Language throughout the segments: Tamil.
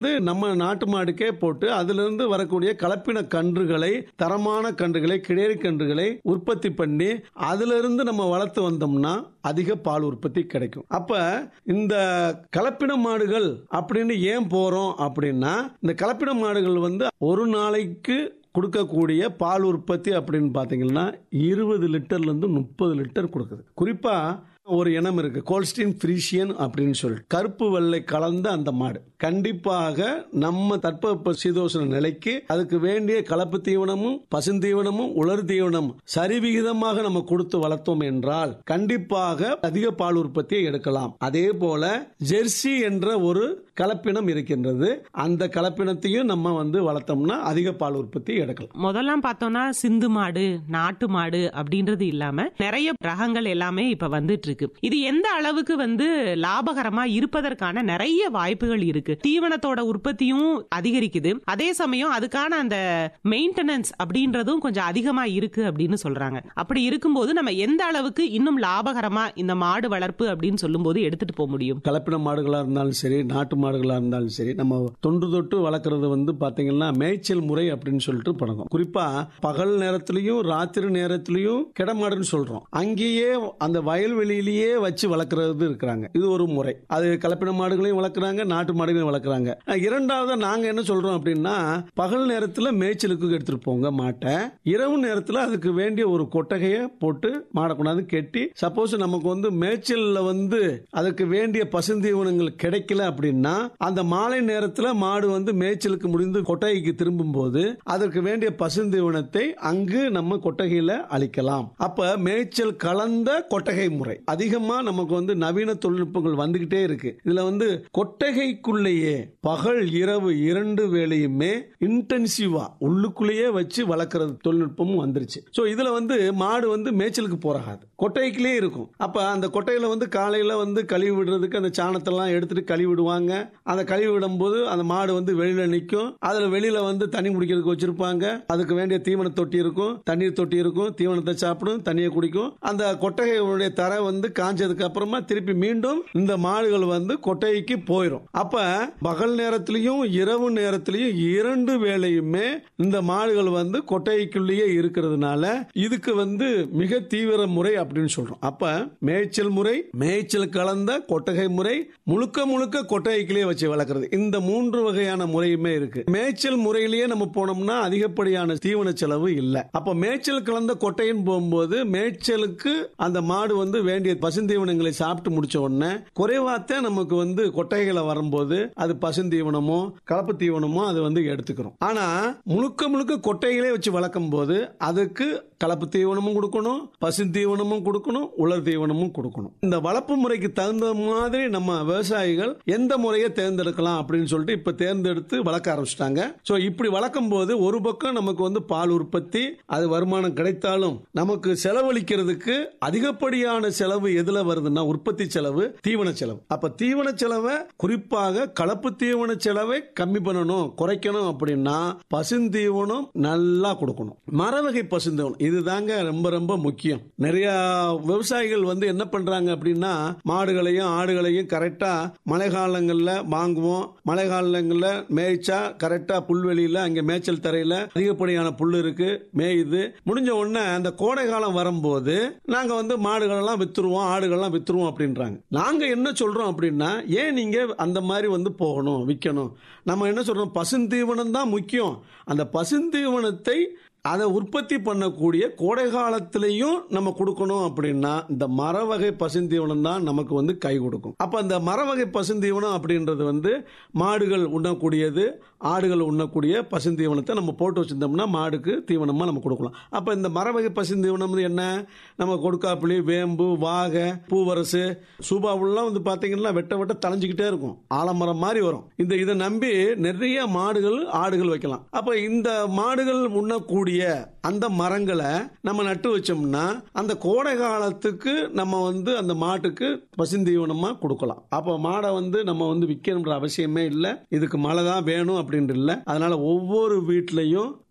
இது நம்ம நாட்டு மாடுக்கே போட்டு அதிலிருந்து வரக்கூடிய கலப்பின கன்றுகளை தரமான கன்றுகளை கிடேரி கன்றுகளை உற்பத்தி பண்ணி அதிலிருந்து நம்ம வளர்த்து வந்தோம்னா அதிக பால் உற்பத்தி கிடைக்கும் அப்ப இந்த கலப்பின மாடுகள் அப்படின்னு ஏன் போறோம் அப்படின்னா இந்த கலப்பின மாடுகள் வந்து ஒரு நாளைக்கு கொடுக்கக்கூடிய பால் உற்பத்தி அப்படின்னு பார்த்தீங்கன்னா இருபது லிட்டர்ல இருந்து முப்பது லிட்டர் கொடுக்குது குறிப்பா ஒரு இனம் இருக்கு கோல்ஸ்டீன் ஃப்ரீஷியன் அப்படின்னு சொல்லி கருப்பு வெள்ளை கலந்த அந்த மாடு கண்டிப்பாக நம்ம தட்பவெப்ப சீதோஷண நிலைக்கு அதுக்கு வேண்டிய கலப்பு தீவனமும் பசுந்தீவனமும் உலர் தீவனம் சரிவிகிதமாக நம்ம கொடுத்து வளர்த்தோம் என்றால் கண்டிப்பாக அதிக பால் உற்பத்தியை எடுக்கலாம் அதே போல ஜெர்சி என்ற ஒரு கலப்பினம் இருக்கின்றது அந்த கலப்பினத்தையும் நம்ம வந்து வளர்த்தோம்னா அதிக பால் உற்பத்தி எடுக்கலாம் முதல்லாம் பார்த்தோம்னா சிந்து மாடு நாட்டு மாடு அப்படின்றது இல்லாம நிறைய ரகங்கள் எல்லாமே இப்ப வந்துட்டு இருக்கு இது எந்த அளவுக்கு வந்து லாபகரமா இருப்பதற்கான நிறைய வாய்ப்புகள் இருக்கு தீவனத்தோட உற்பத்தியும் அதிகரிக்குது அதே சமயம் அதுக்கான அந்த மெயின்டெனன்ஸ் அப்படின்றதும் கொஞ்சம் அதிகமா இருக்கு அப்படின்னு சொல்றாங்க அப்படி இருக்கும்போது நம்ம எந்த அளவுக்கு இன்னும் லாபகரமா இந்த மாடு வளர்ப்பு அப்படின்னு சொல்லும்போது எடுத்துட்டு போக முடியும் கலப்பின மாடுகளா இருந்தாலும் சரி நாட்டு மாடுகளா இருந்தாலும் சரி நம்ம தொன்று தொட்டு வளர்க்கறது வந்து பாத்தீங்கன்னா மேய்ச்சல் முறை அப்படின்னு சொல்லிட்டு பழக்கம் குறிப்பா பகல் நேரத்திலையும் ராத்திரி நேரத்திலையும் கிடமாடுன்னு சொல்றோம் அங்கேயே அந்த வயல்வெளியிலேயே வச்சு வளர்க்கறது இருக்கிறாங்க இது ஒரு முறை அது கலப்பின மாடுகளையும் வளர்க்குறாங்க நாட்டு மாடுகளையும் வளர்க்குறாங்க அஹ் இரண்டாவது நாங்க என்ன சொல்றோம் அப்படின்னா பகல் நேரத்துல மேய்ச்சலுக்கு எடுத்துட்டு போங்க மாட்டை இரவு நேரத்துல அதுக்கு வேண்டிய ஒரு கொட்டகையை போட்டு மாடை கொண்டாந்து கெட்டி சப்போஸ் நமக்கு வந்து மேய்ச்சல்ல வந்து அதுக்கு வேண்டிய பசுந்தீவனங்கள் கிடைக்கல அப்படின்னா அந்த மாலை நேரத்துல மாடு வந்து மேய்ச்சலுக்கு முடிந்து கொட்டகைக்கு திரும்பும் போது அதற்கு வேண்டிய பசுந்தீவனத்தை அங்கு நம்ம கொட்டகையில அளிக்கலாம் அப்ப மேய்ச்சல் கலந்த கொட்டகை முறை அதிகமா நமக்கு வந்து நவீன தொழில்நுட்பங்கள் வந்துகிட்டே இருக்கு இதுல வந்து கொட்டகைக்குள்ளேயே பகல் இரவு இரண்டு வேளையுமே இன்டென்சிவா உள்ளுக்குள்ளேயே வச்சு வளர்க்கறது தொழில்நுட்பமும் வந்துருச்சு சோ இதுல வந்து மாடு வந்து மேய்ச்சலுக்கு போறாது கொட்டைக்குள்ளே இருக்கும் அப்ப அந்த கொட்டையில வந்து காலையில வந்து கழுவி விடுறதுக்கு அந்த சாணத்தெல்லாம் எடுத்துட்டு கழுவி விடுவாங்க அந்த கழுவி விடும்போது அந்த மாடு வந்து வெளியில நிற்கும் அதுல வெளியில வந்து தண்ணி குடிக்கிறதுக்கு வச்சிருப்பாங்க அதுக்கு வேண்டிய தீவன தொட்டி இருக்கும் தண்ணீர் தொட்டி இருக்கும் தீவனத்தை சாப்பிடும் தண்ணியை குடிக்கும் அந்த கொட்டகையுடைய தரை வந்து காஞ்சதுக்கு அப்புறமா திருப்பி மீண்டும் இந்த மாடுகள் வந்து கொட்டகைக்கு போயிடும் அப்ப பகல் நேரத்திலையும் இரவு நேரத்திலையும் இரண்டு வேளையுமே இந்த மாடுகள் வந்து கொட்டகைக்குள்ளேயே இருக்கிறதுனால இதுக்கு வந்து மிக தீவிர முறை அப்படின்னு சொல்றோம் அப்ப மேய்ச்சல் முறை மேய்ச்சல் கலந்த கொட்டகை முறை முழுக்க முழுக்க கொட்டகைக்குள்ளேயே வச்சு வளர்க்கறது இந்த மூன்று வகையான முறையுமே இருக்கு மேய்ச்சல் முறையிலேயே நம்ம போனோம்னா அதிகப்படியான தீவன செலவு இல்ல அப்ப மேய்ச்சல் கலந்த கொட்டைன்னு போகும்போது மேய்ச்சலுக்கு அந்த மாடு வந்து வேண்டிய பசுந்தீவனங்களை சாப்பிட்டு முடிச்ச உடனே குறைவாத்தான் நமக்கு வந்து கொட்டைகளை வரும்போது அது பசுந்தீவனமோ கலப்பு தீவனமோ அது வந்து எடுத்துக்கிறோம் ஆனா முழுக்க முழுக்க கொட்டைகளே வச்சு வளர்க்கும் போது அதுக்கு கலப்பு தீவனமும் கொடுக்கணும் பசு தீவனமும் கொடுக்கணும் உலர் தீவனமும் கொடுக்கணும் இந்த வளர்ப்பு முறைக்கு தகுந்த மாதிரி நம்ம விவசாயிகள் எந்த முறையை தேர்ந்தெடுக்கலாம் அப்படின்னு சொல்லிட்டு இப்ப தேர்ந்தெடுத்து வளர்க்க ஆரம்பிச்சிட்டாங்க சோ இப்படி வளர்க்கும் போது ஒரு பக்கம் நமக்கு வந்து பால் உற்பத்தி அது வருமானம் கிடைத்தாலும் நமக்கு செலவழிக்கிறதுக்கு அதிகப்படியான செலவு எதுல வருதுன்னா உற்பத்தி செலவு தீவன செலவு அப்ப தீவன செலவை குறிப்பாக கலப்பு தீவன செலவை கம்மி பண்ணணும் குறைக்கணும் அப்படின்னா பசுந்தீவனம் நல்லா கொடுக்கணும் மரவகை பசுந்தீவனம் இதுதாங்க ரொம்ப ரொம்ப முக்கியம் நிறைய விவசாயிகள் வந்து என்ன பண்றாங்க அப்படின்னா மாடுகளையும் ஆடுகளையும் கரெக்டா மழை காலங்கள்ல வாங்குவோம் மழை காலங்கள்ல மேய்ச்சா கரெக்டா புல்வெளியில அங்க மேய்ச்சல் தரையில அதிகப்படியான புல் இருக்கு மேயுது முடிஞ்ச உடனே அந்த கோடை காலம் வரும்போது நாங்க வந்து மாடுகள் எல்லாம் வித்துருவோம் ஆடுகள்லாம் வித்துருவோம் அப்படின்றாங்க நாங்க என்ன சொல்றோம் அப்படின்னா ஏன் நீங்க அந்த மாதிரி வந்து போகணும் விற்கணும் நம்ம என்ன சொல்றோம் பசுந்தீவனம் தான் முக்கியம் அந்த பசுந்தீவனத்தை அதை உற்பத்தி பண்ணக்கூடிய கோடை காலத்திலையும் நம்ம கொடுக்கணும் அப்படின்னா இந்த மர வகை பசுந்தீவனம் தான் நமக்கு வந்து கை கொடுக்கும் அப்ப இந்த மர வகை பசுந்தீவனம் அப்படின்றது வந்து மாடுகள் உண்ணக்கூடியது ஆடுகள் உண்ணக்கூடிய பசுந்தீவனத்தை நம்ம போட்டு வச்சிருந்தோம்னா மாடுக்கு தீவனமா நம்ம கொடுக்கலாம் அப்ப இந்த மர வகை பசுந்தீவனம் வந்து என்ன நம்ம கொடுக்காப்புளி வேம்பு வாகை பூவரசு சூபாவுலாம் வந்து பாத்தீங்கன்னா வெட்ட வெட்ட தளைஞ்சுக்கிட்டே இருக்கும் ஆலமரம் மாதிரி வரும் இந்த இதை நம்பி நிறைய மாடுகள் ஆடுகள் வைக்கலாம் அப்ப இந்த மாடுகள் உண்ணக்கூடிய அந்த மரங்களை நம்ம நட்டு வச்சோம்னா அந்த கோடை காலத்துக்கு நம்ம வந்து அந்த மாட்டுக்கு பசுந்தீவனமா கொடுக்கலாம் அப்ப மாடை வந்து நம்ம வந்து விற்கணுன்ற அவசியமே இல்லை இதுக்கு மழை தான் வேணும் அப்படின்ட்டு இல்லை அதனால ஒவ்வொரு வீட்லயும்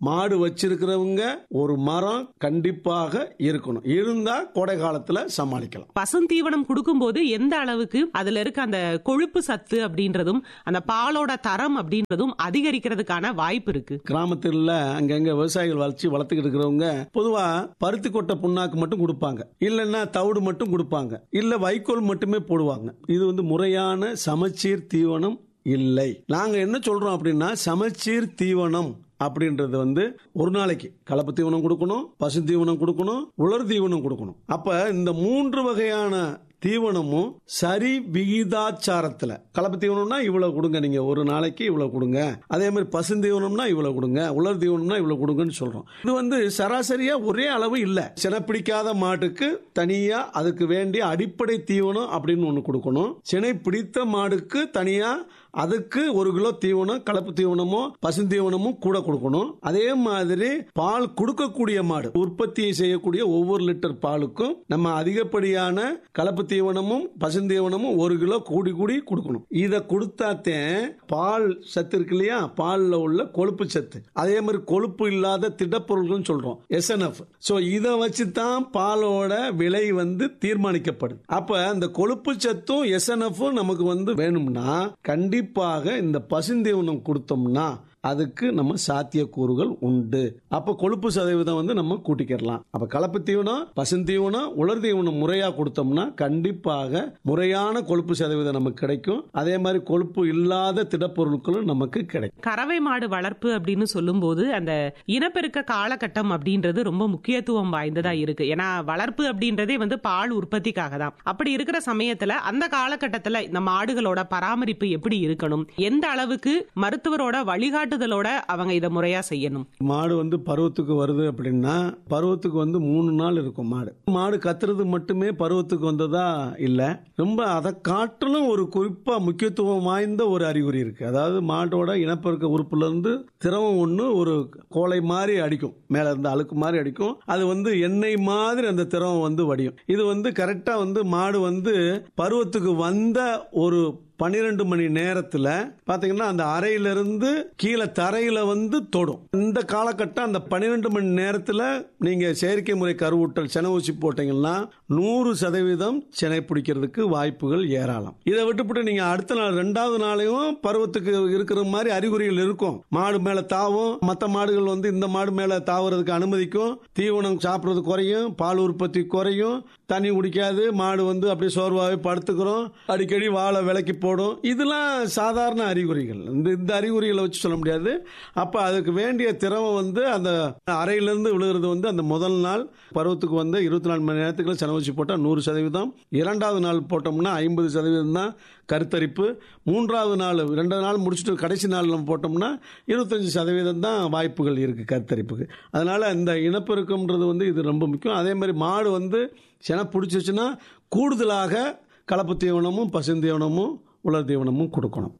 மாடு வச்சிருக்கிறவங்க ஒரு மரம் கண்டிப்பாக இருக்கணும் இருந்தா கோடை காலத்துல சமாளிக்கலாம் பசுந்தீவனம் கொடுக்கும்போது எந்த அளவுக்கு அதுல இருக்க அந்த கொழுப்பு சத்து அப்படின்றதும் அந்த பாலோட தரம் அப்படின்றதும் அதிகரிக்கிறதுக்கான வாய்ப்பு இருக்கு கிராமத்துல அங்கங்க விவசாயிகள் வளர்ச்சி வளர்த்துக்கிட்டு இருக்கிறவங்க பொதுவா பருத்தி கொட்டை புண்ணாக்கு மட்டும் கொடுப்பாங்க இல்லைன்னா தவிடு மட்டும் கொடுப்பாங்க இல்ல வைக்கோல் மட்டுமே போடுவாங்க இது வந்து முறையான சமச்சீர் தீவனம் இல்லை நாங்க என்ன சொல்றோம் அப்படின்னா சமச்சீர் தீவனம் அப்படின்றது வந்து ஒரு நாளைக்கு கலப்பு தீவனம் கொடுக்கணும் பசு தீவனம் கொடுக்கணும் உலர் தீவனம் கொடுக்கணும் அப்ப இந்த மூன்று வகையான தீவனமும் சரி விகிதாச்சாரத்துல கலப்பு தீவனம்னா இவ்வளவு கொடுங்க நீங்க ஒரு நாளைக்கு இவ்வளவு கொடுங்க அதே மாதிரி பசு தீவனம்னா இவ்வளவு கொடுங்க உலர் தீவனம்னா இவ்வளவு கொடுங்கன்னு சொல்றோம் இது வந்து சராசரியா ஒரே அளவு இல்ல சினை பிடிக்காத மாட்டுக்கு தனியா அதுக்கு வேண்டிய அடிப்படை தீவனம் அப்படின்னு ஒண்ணு கொடுக்கணும் சினை பிடித்த மாடுக்கு தனியா அதுக்கு ஒரு கிலோ தீவனம் கலப்பு தீவனமோ பசுந்தீவனமும் கூட கொடுக்கணும் அதே மாதிரி பால் கொடுக்கக்கூடிய மாடு உற்பத்தி செய்யக்கூடிய ஒவ்வொரு லிட்டர் பாலுக்கும் நம்ம அதிகப்படியான கலப்பு தீவனமும் பசுந்தீவனமும் ஒரு கிலோ கூடி கூடி கொடுக்கணும் இதை கொடுத்தாத்தேன் பால் சத்து இருக்கு இல்லையா பால்ல உள்ள கொழுப்பு சத்து அதே மாதிரி கொழுப்பு இல்லாத திடப்பொருள்கள் சொல்றோம் எஸ்என்எஃப் சோ இதை வச்சு தான் பாலோட விலை வந்து தீர்மானிக்கப்படுது அப்ப அந்த கொழுப்பு சத்தும் எஸ்என்எஃப்பும் நமக்கு வந்து வேணும்னா கண்டிப்பாக இந்த பசுந்தீவனம் கொடுத்தோம்னா அதுக்கு நம்ம சாத்தியக்கூறுகள் உண்டு அப்ப கொழுப்பு சதவீதம் வந்து நம்ம கூட்டிக்கிறலாம் அப்ப கலப்பு தீவனம் பசுந்தீவனம் உலர் தீவனம் முறையா கொடுத்தோம்னா கண்டிப்பாக முறையான கொழுப்பு சதவீதம் நமக்கு கிடைக்கும் அதே மாதிரி கொழுப்பு இல்லாத திடப்பொருட்களும் நமக்கு கிடைக்கும் கறவை மாடு வளர்ப்பு அப்படின்னு சொல்லும்போது அந்த இனப்பெருக்க காலகட்டம் அப்படின்றது ரொம்ப முக்கியத்துவம் வாய்ந்ததா இருக்கு ஏன்னா வளர்ப்பு அப்படின்றதே வந்து பால் உற்பத்திக்காக தான் அப்படி இருக்கிற சமயத்துல அந்த காலகட்டத்துல இந்த மாடுகளோட பராமரிப்பு எப்படி இருக்கணும் எந்த அளவுக்கு மருத்துவரோட வழிகாட்டுதலோட அவங்க இதை முறையா செய்யணும் மாடு வந்து பருவத்துக்கு வருது அப்படின்னா பருவத்துக்கு வந்து மூணு நாள் இருக்கும் மாடு மாடு கத்துறது மட்டுமே பருவத்துக்கு வந்ததா இல்ல ரொம்ப அதை காட்டிலும் ஒரு குறிப்பா முக்கியத்துவம் வாய்ந்த ஒரு அறிகுறி இருக்கு அதாவது மாட்டோட இனப்பெருக்க உறுப்புல இருந்து திரவம் ஒண்ணு ஒரு கோலை மாதிரி அடிக்கும் மேல இருந்து அழுக்கு மாதிரி அடிக்கும் அது வந்து எண்ணெய் மாதிரி அந்த திரவம் வந்து வடியும் இது வந்து கரெக்டா வந்து மாடு வந்து பருவத்துக்கு வந்த ஒரு பன்னிரெண்டு மணி நேரத்துல பாத்தீங்கன்னா அந்த அறையிலிருந்து கீழே தரையில வந்து தொடும் இந்த காலகட்டம் அந்த பன்னிரெண்டு மணி நேரத்துல நீங்க செயற்கை முறை கருவூட்டல் சென ஊசி போட்டீங்கன்னா நூறு சதவீதம் செனை பிடிக்கிறதுக்கு வாய்ப்புகள் ஏராளம் இதை விட்டுவிட்டு நீங்க அடுத்த நாள் ரெண்டாவது நாளையும் பருவத்துக்கு இருக்கிற மாதிரி அறிகுறிகள் இருக்கும் மாடு மேல தாவும் மற்ற மாடுகள் வந்து இந்த மாடு மேல தாவுறதுக்கு அனுமதிக்கும் தீவனம் சாப்பிடுறது குறையும் பால் உற்பத்தி குறையும் தண்ணி குடிக்காது மாடு வந்து அப்படியே சோர்வாகவே படுத்துக்கிறோம் அடிக்கடி வாழை விலைக்கு போடும் இதெல்லாம் சாதாரண அறிகுறிகள் இந்த இந்த அறிகுறிகளை வச்சு சொல்ல முடியாது அப்ப அதுக்கு வேண்டிய திரவம் வந்து அந்த அறையிலிருந்து விழுகிறது வந்து அந்த முதல் நாள் பருவத்துக்கு வந்து இருபத்தி நாலு மணி நேரத்துக்குள்ள செலவச்சு போட்டால் நூறு சதவீதம் இரண்டாவது நாள் போட்டோம்னா ஐம்பது சதவீதம் தான் கருத்தரிப்பு மூன்றாவது நாள் ரெண்டாவது நாள் முடிச்சுட்டு கடைசி நாள் நம்ம போட்டோம்னா இருபத்தஞ்சு சதவீதம் தான் வாய்ப்புகள் இருக்கு கருத்தரிப்புக்கு அதனால இந்த இனப்பெருக்கம்ன்றது வந்து இது ரொம்ப முக்கியம் அதே மாதிரி மாடு வந்து சென பிடிச்சிச்சுன்னா கூடுதலாக கலப்பு தீவனமும் பசுந்தீவனமும் உலர் தீவனமும் கொடுக்கணும்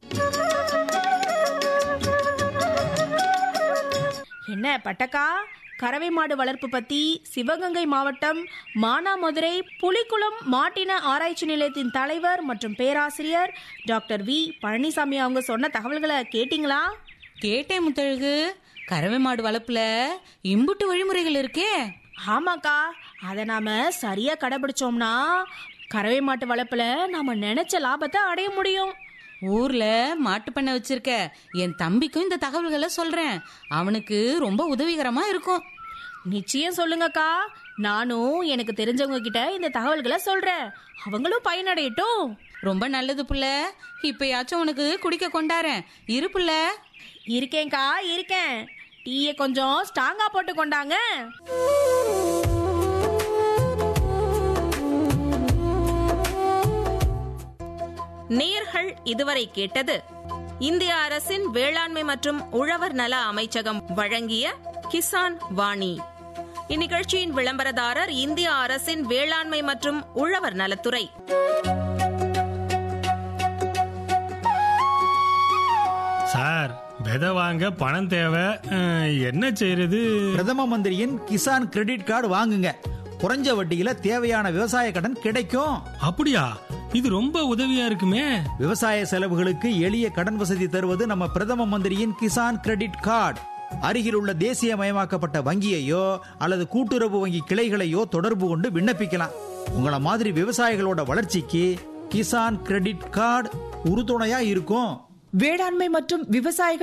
என்ன பட்டக்கா கறவை மாடு வளர்ப்பு பத்தி சிவகங்கை மாவட்டம் மானாமதுரை புலிக்குளம் மாட்டின ஆராய்ச்சி நிலையத்தின் தலைவர் மற்றும் பேராசிரியர் டாக்டர் வி பழனிசாமி அவங்க சொன்ன தகவல்களை கேட்டிங்களா கேட்டேன் முத்தழகு கறவை மாடு வளர்ப்புல இம்புட்டு வழிமுறைகள் இருக்கே ஆமாக்கா அதை நாம சரியா கடைபிடிச்சோம்னா கறவை மாட்டு வளர்ப்புல நாம நினைச்ச லாபத்தை அடைய முடியும் ஊர்ல மாட்டு பண்ணை வச்சிருக்க என் தம்பிக்கும் இந்த தகவல்களை சொல்றேன் அவனுக்கு ரொம்ப உதவிகரமா இருக்கும் நிச்சயம் சொல்லுங்கக்கா நானும் எனக்கு தெரிஞ்சவங்க கிட்ட இந்த தகவல்களை சொல்றேன் அவங்களும் பயனடையட்டும் ரொம்ப நல்லது புள்ள இப்பயாச்சும் உனக்கு குடிக்க கொண்டாரேன் இரு புள்ள இருக்கேன்க்கா இருக்கேன் டீயை கொஞ்சம் ஸ்ட்ராங்கா போட்டு கொண்டாங்க நேர்கள் இதுவரை கேட்டது இந்திய அரசின் வேளாண்மை மற்றும் உழவர் நல அமைச்சகம் வழங்கிய கிசான் வாணி இந்நிகழ்ச்சியின் விளம்பரதாரர் இந்திய அரசின் வேளாண்மை மற்றும் உழவர் நலத்துறை சார் விதை வாங்க பணம் தேவை அஹ், என்ன செய்யறது பிரதம மந்திரியின் கிசான் கிரெடிட் கார்டு வாங்குங்க குறைஞ்ச வட்டியில தேவையான விவசாய கடன் கிடைக்கும் அப்படியா இது ரொம்ப உதவியா இருக்குமே விவசாய செலவுகளுக்கு எளிய கடன் வசதி தருவது நம்ம பிரதம மந்திரியின் கிசான் கிரெடிட் கார்டு அருகில் உள்ள தேசியமயமாக்கப்பட்ட வங்கியையோ அல்லது கூட்டுறவு வங்கி கிளைகளையோ தொடர்பு கொண்டு விண்ணப்பிக்கலாம் உங்கள மாதிரி விவசாயிகளோட வளர்ச்சிக்கு கிசான் கிரெடிட் கார்டு உறுதுணையா இருக்கும் வேளாண்மை மற்றும் விவசாயிகள்